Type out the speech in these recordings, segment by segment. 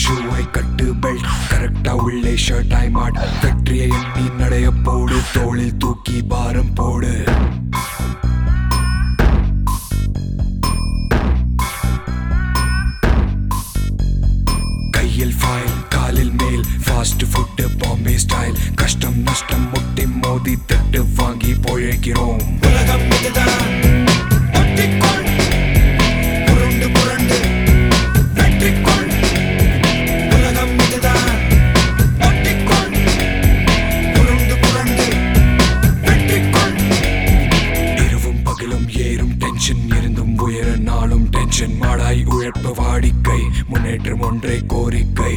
ஷூவை கட்டு பெல்ட் கரெக்டா உள்ளே ஷர்ட் ஆய் மாட் வெற்றியை எண்ணி நடைய போடு தோளில் தூக்கி பாரம் போடு கையில் ஃபைல் காலில் மேல் ஃபாஸ்ட் ஃபுட் பாம்பே ஸ்டைல் கஷ்டம் நஷ்டம் முட்டி மோதி தட்டு வாங்கி பொழைக்கிறோம் உலகம் இதுதான் ஒட்டிக்கொள் புரண்டு புரண்டு வெற்றிக்கொள் உலகம் இதுதான் ஒட்டிக்கொள் புரண்டு புரண்டு வெற்றிக்கொள் இரவும் பகலும் ஏறும் டென்ஷன் இருந்தும் உயர நாளும் டென்ஷன் மாடாய் உழைப்பு வாடிக்கை முன்னேற்றம் ஒன்றே கோரிக்கை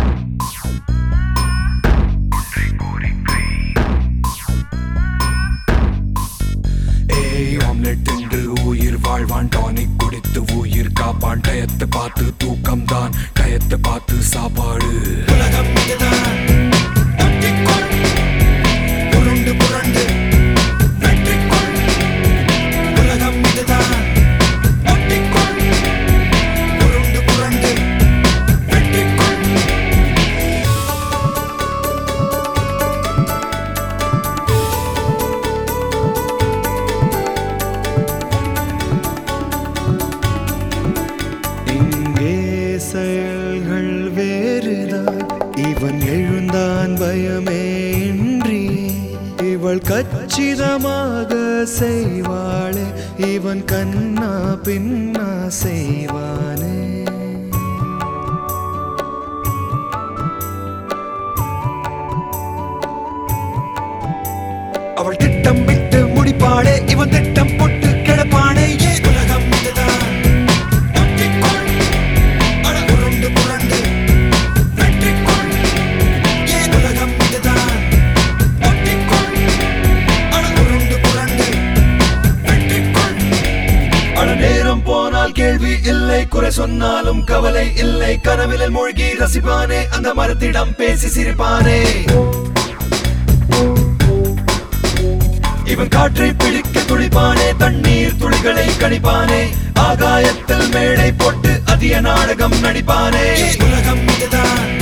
ஏய் ஆம்லெட் தின்று உயிர் வாழ்வான் டானிக் குடித்து உயிர் காப்பான் டயத்தை பார்த்து தூக்கம் தான் டயத்தை பார்த்து சாப்பாடு உலகம் இதுதான் ஒட்டிக்கொள் புரண்டு புரண்டு வெற்றிக்கொள் உலகம் இதுதான் ஒட்டிக்கொள் புரண்டு புரண்டு வெற்றிக்கொள் இங்கே செயல்கள் வேறுதான் இவன் எழுந்தான் பயமே இன்றி இவள் கச்சிதமாக செய்வாளே இவன் கண்ணா பின்னா செய்வானே அவள் திட்டம் விட்டு முடிப்பாளே இவன் திட்டம் போட்டு கிடப்பானே ஏ உலகம் இதுதான் ஒட்டிக்கொள் அட புரண்டு புரண்டு வெற்றிக்கொள் ஏன் உலகம் இதுதான் ஒட்டிக்கொள் அட புரண்டு புரண்டு வெற்றிக்கொள் அட நேரம் போனால் கேள்வி இல்லை குறை சொன்னாலும் கவலை இல்லை கனவில மூழ்கி ரசிப்பானே அந்த மரத்திடம் பேசி சிரிப்பானே இவன் காற்றை பிடிக்க துடிப்பானே தண்ணீர் துளிகளை கணிப்பானே ஆகாயத்தில் மேடை போட்டு அதிக நாடகம் நடிப்பானே ஏன் உலகம் இதுதான்